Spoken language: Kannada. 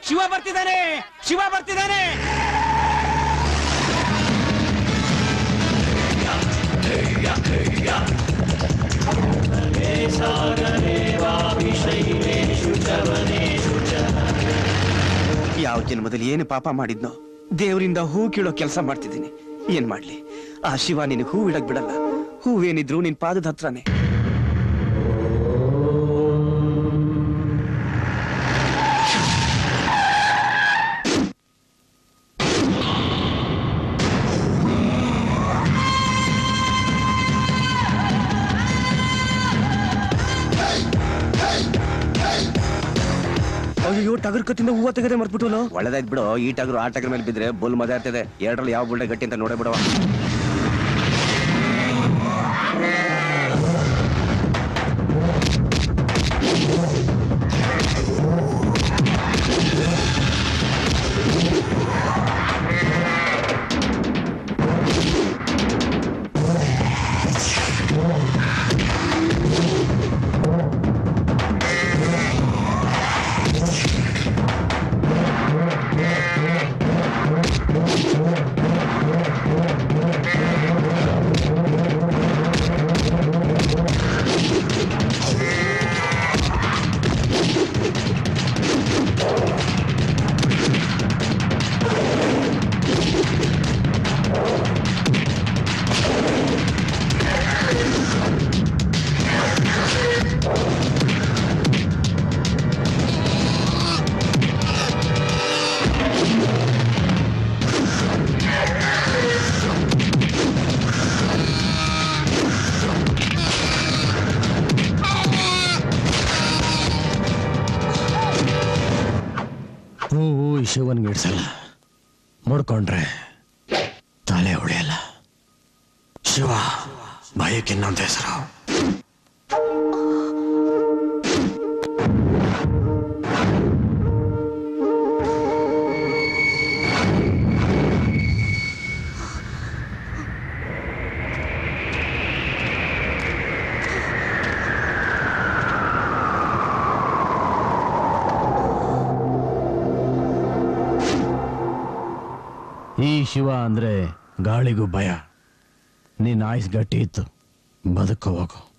ಶಿವ ಬರ್ತಿದ್ದಾನೆ ಶಿವ ಬರ್ತಿದ್ದಾನೆ ಯಾವ ಜನ್ಮದಲ್ಲಿ ಏನು ಪಾಪ ಮಾಡಿದ್ನೋ ದೇವರಿಂದ ಹೂ ಕೀಳೋ ಕೆಲಸ ಮಾಡ್ತಿದ್ದೀನಿ ಏನ್ ಮಾಡ್ಲಿ ಆ ಶಿವ ನಿನಗೆ ಹೂ ಇಡಕ್ ಬಿಡಲ್ಲ ಹೂವೇನಿದ್ರು ನಿನ್ ಪಾದದ ಹತ್ರನೇ ಅಯ್ಯೋ ಟಗರ್ ಕತ್ತಿಂದ ಹೂವ ತೆಗೆದೆ ಮರ್ಬಿಟ್ಟು ಒಳ್ಳೆದಾಯ್ತು ಬಿಡು ಈ ಟಗರು ಆ ಟಗರ್ ಮೇಲೆ ಬಿದ್ರೆ ಬುಲ್ ಮದ ಇರ್ತದೆ ಎರಡರಲ್ಲಿ ಯಾವ ಬುಲ್ಡೆ ಗಟ್ಟಿ ಅಂತ ನೋಡೇ ಬಿಡವ ಹೂವು ಶಿವನ್ಗೆ ಇಡ್ಸಲ್ಲ ಮುಡ್ಕೊಂಡ್ರೆ ತಲೆ ಉಳಿಯಲ್ಲ ಶಿವ ಭಯಕ್ಕೆ ಇನ್ನೊಂದು ಹೆಸರು ಈ ಶಿವ ಅಂದ್ರೆ ಗಾಳಿಗೂ ಭಯ ನಿನ್ನ ಆಯ್ಸ್ ಗಟ್ಟಿ ಇತ್ತು ಬದುಕೋ ಹೋಗು